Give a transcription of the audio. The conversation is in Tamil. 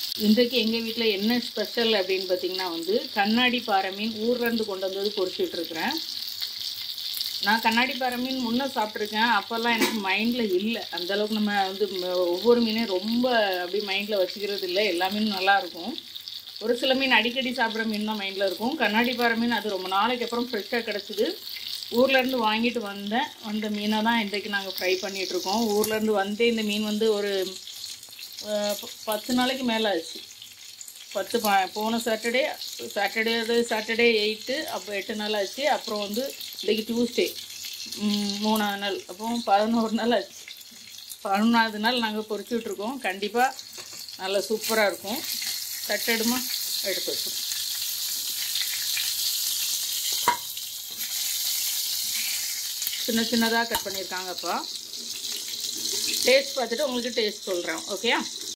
இன்றைக்கு எங்கள் வீட்டில் என்ன ஸ்பெஷல் அப்படின்னு பார்த்தீங்கன்னா வந்து கண்ணாடி பாறை மீன் ஊர்லேருந்து கொண்டு வந்தது பொரிச்சுட்டு இருக்கிறேன் நான் கண்ணாடி பாறை மீன் முன்னே சாப்பிட்ருக்கேன் அப்போல்லாம் எனக்கு மைண்டில் இல்லை அந்தளவுக்கு நம்ம வந்து ம- ஒவ்வொரு மீனையும் ரொம்ப அப்படி மைண்டில் வச்சுக்கிறது இல்லை எல்லா மீனும் நல்லா இருக்கும் ஒரு சில மீன் அடிக்கடி சாப்பிட்ற மீன் தான் மைண்டில் இருக்கும் கண்ணாடி பாறை மீன் அது ரொம்ப நாளைக்கு அப்புறம் ஃப்ரெஷ்ஷாக கிடச்சிது ஊர்லேருந்து வாங்கிட்டு வந்தேன் வந்த மீனை தான் இன்றைக்கு நாங்கள் ஃப்ரை பண்ணிகிட்ருக்கோம் ஊர்லேருந்து வந்தே இந்த மீன் வந்து ஒரு அஹ், ப- பத்து நாளைக்கு மேலே ஆச்சு பத்து ப போன சாட்டர்டே சாட்டர்டே சாட்டர்டே எயிட்டு அப்போ எட்டு நாள் ஆச்சு அப்புறம் வந்து இன்றைக்கி டியூஸ்டே மூணாவது நாள் அப்போ பதினோரு நாள் ஆச்சு பதினொன்றாவது நாள் நாங்கள் பொறிச்சுட்ருக்கோம் கண்டிப்பாக நல்லா சூப்பராக இருக்கும் தட்டெடுமா எடுத்து வச்சோம் சின்ன சின்னதாக கட் பண்ணியிருக்காங்கப்பா டேஸ்ட் பார்த்துட்டு உங்களுக்கு டேஸ்ட் சொல்கிறேன் ஓகே